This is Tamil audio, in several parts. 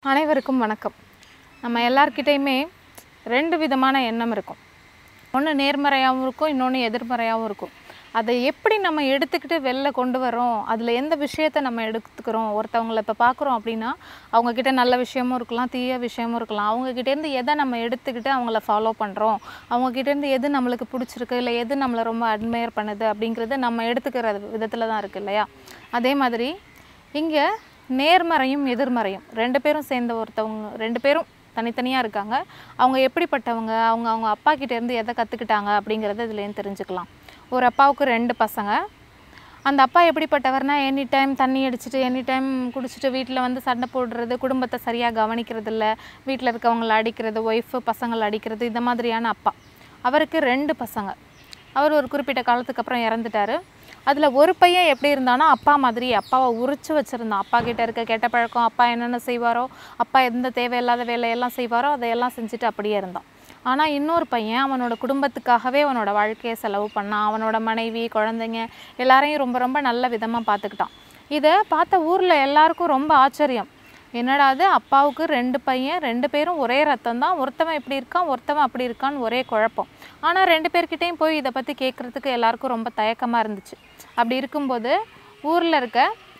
அனைவருக்கும் வணக்கம் நம்ம எல்லார்கிட்டேயுமே ரெண்டு விதமான எண்ணம் இருக்கும் ஒன்று நேர்மறையாகவும் இருக்கும் இன்னொன்று எதிர்மறையாகவும் இருக்கும் அதை எப்படி நம்ம எடுத்துக்கிட்டு வெளில கொண்டு வரோம் அதில் எந்த விஷயத்தை நம்ம எடுத்துக்கிறோம் ஒருத்தவங்களை இப்போ பார்க்குறோம் அப்படின்னா அவங்கக்கிட்ட நல்ல விஷயமும் இருக்கலாம் தீய விஷயமும் இருக்கலாம் அவங்கக்கிட்டேருந்து எதை நம்ம எடுத்துக்கிட்டு அவங்கள ஃபாலோ பண்ணுறோம் அவங்கக்கிட்டேருந்து எது நம்மளுக்கு பிடிச்சிருக்கு இல்லை எது நம்மளை ரொம்ப அட்மையர் பண்ணுது அப்படிங்கிறது நம்ம எடுத்துக்கிற விதத்தில் தான் இருக்குது இல்லையா அதே மாதிரி இங்கே நேர்மறையும் எதிர்மறையும் ரெண்டு பேரும் சேர்ந்த ஒருத்தவங்க ரெண்டு பேரும் தனித்தனியாக இருக்காங்க அவங்க எப்படிப்பட்டவங்க அவங்க அவங்க அப்பா கிட்ட இருந்து எதை கற்றுக்கிட்டாங்க அப்படிங்கிறத இதுலேருந்து தெரிஞ்சுக்கலாம் ஒரு அப்பாவுக்கு ரெண்டு பசங்க அந்த அப்பா எப்படிப்பட்டவர்னா எனி டைம் தண்ணி அடிச்சுட்டு எனி டைம் குடிச்சிட்டு வீட்டில் வந்து சண்டை போடுறது குடும்பத்தை சரியாக கவனிக்கிறது இல்லை வீட்டில் இருக்கவங்கள அடிக்கிறது ஒய்ஃபு பசங்களை அடிக்கிறது இந்த மாதிரியான அப்பா அவருக்கு ரெண்டு பசங்க அவர் ஒரு குறிப்பிட்ட காலத்துக்கு அப்புறம் இறந்துட்டார் அதில் ஒரு பையன் எப்படி இருந்தானா அப்பா மாதிரி அப்பாவை உரிச்சு வச்சுருந்தான் அப்பா கிட்ட இருக்க கெட்ட பழக்கம் அப்பா என்னென்ன செய்வாரோ அப்பா எந்த தேவையில்லாத வேலையெல்லாம் செய்வாரோ அதையெல்லாம் செஞ்சுட்டு அப்படியே இருந்தான் ஆனால் இன்னொரு பையன் அவனோட குடும்பத்துக்காகவே அவனோட வாழ்க்கையை செலவு பண்ணான் அவனோட மனைவி குழந்தைங்க எல்லாரையும் ரொம்ப ரொம்ப நல்ல விதமாக பார்த்துக்கிட்டான் இதை பார்த்த ஊரில் எல்லாருக்கும் ரொம்ப ஆச்சரியம் என்னடா அது அப்பாவுக்கு ரெண்டு பையன் ரெண்டு பேரும் ஒரே ரத்தம் தான் ஒருத்தவன் இப்படி இருக்கான் ஒருத்தவன் அப்படி இருக்கான்னு ஒரே குழப்பம் ஆனால் ரெண்டு பேர்கிட்டையும் போய் இதை பற்றி கேட்குறதுக்கு எல்லாருக்கும் ரொம்ப தயக்கமாக இருந்துச்சு அப்படி இருக்கும்போது ஊரில் இருக்க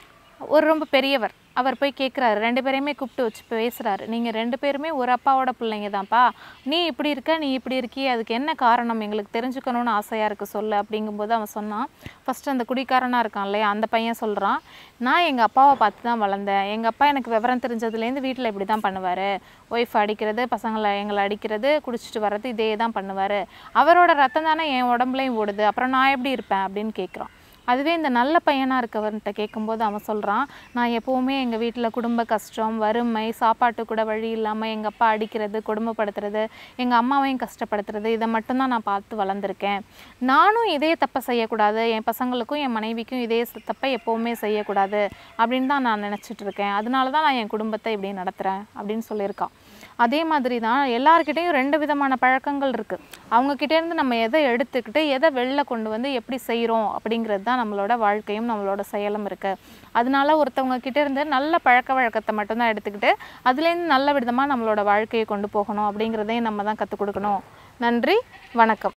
ஒரு ரொம்ப பெரியவர் அவர் போய் கேட்குறாரு ரெண்டு பேரையுமே கூப்பிட்டு வச்சு பேசுகிறாரு நீங்கள் ரெண்டு பேருமே ஒரு அப்பாவோட பிள்ளைங்க தான்ப்பா நீ இப்படி இருக்க நீ இப்படி இருக்கி அதுக்கு என்ன காரணம் எங்களுக்கு தெரிஞ்சுக்கணும்னு ஆசையாக இருக்குது சொல்லு அப்படிங்கும்போது அவன் சொன்னான் ஃபஸ்ட்டு அந்த குடிக்காரனாக இருக்கான் இல்லையா அந்த பையன் சொல்கிறான் நான் எங்கள் அப்பாவை பார்த்து தான் வளர்ந்தேன் எங்கள் அப்பா எனக்கு விவரம் தெரிஞ்சதுலேருந்து வீட்டில் இப்படி தான் பண்ணுவார் ஒய்ஃப் அடிக்கிறது பசங்களை எங்களை அடிக்கிறது குடிச்சிட்டு வர்றது இதே தான் பண்ணுவார் அவரோட ரத்தம் தானே என் உடம்புலையும் ஓடுது அப்புறம் நான் எப்படி இருப்பேன் அப்படின்னு கேட்குறான் அதுவே இந்த நல்ல பையனாக இருக்கவன்கிட்ட கேட்கும்போது அவன் சொல்கிறான் நான் எப்போவுமே எங்கள் வீட்டில் குடும்ப கஷ்டம் வறுமை சாப்பாட்டு கூட வழி இல்லாமல் எங்கள் அப்பா அடிக்கிறது கொடுமைப்படுத்துறது எங்கள் அம்மாவையும் கஷ்டப்படுத்துறது இதை மட்டும்தான் நான் பார்த்து வளர்ந்துருக்கேன் நானும் இதே தப்பை செய்யக்கூடாது என் பசங்களுக்கும் என் மனைவிக்கும் இதே ச- தப்பை எப்போவுமே செய்யக்கூடாது அப்படின்னு தான் நான் நினச்சிட்டு இருக்கேன் அதனால தான் நான் என் குடும்பத்தை இப்படி நடத்துகிறேன் அப்படின்னு சொல்லியிருக்கான் அதே மாதிரி தான் எல்லாருக்கிட்டேயும் ரெண்டு விதமான பழக்கங்கள் இருக்குது அவங்கக்கிட்டேருந்து நம்ம எதை எடுத்துக்கிட்டு எதை வெளில கொண்டு வந்து எப்படி செய்கிறோம் அப்படிங்கிறது தான் நம்மளோட வாழ்க்கையும் நம்மளோட செயலும் இருக்குது அதனால ஒருத்தவங்க கிட்ட இருந்து நல்ல பழக்க வழக்கத்தை மட்டும்தான் எடுத்துக்கிட்டு அதுலேருந்து நல்ல விதமாக நம்மளோட வாழ்க்கையை கொண்டு போகணும் அப்படிங்கிறதையும் நம்ம தான் கற்றுக் கொடுக்கணும் நன்றி வணக்கம்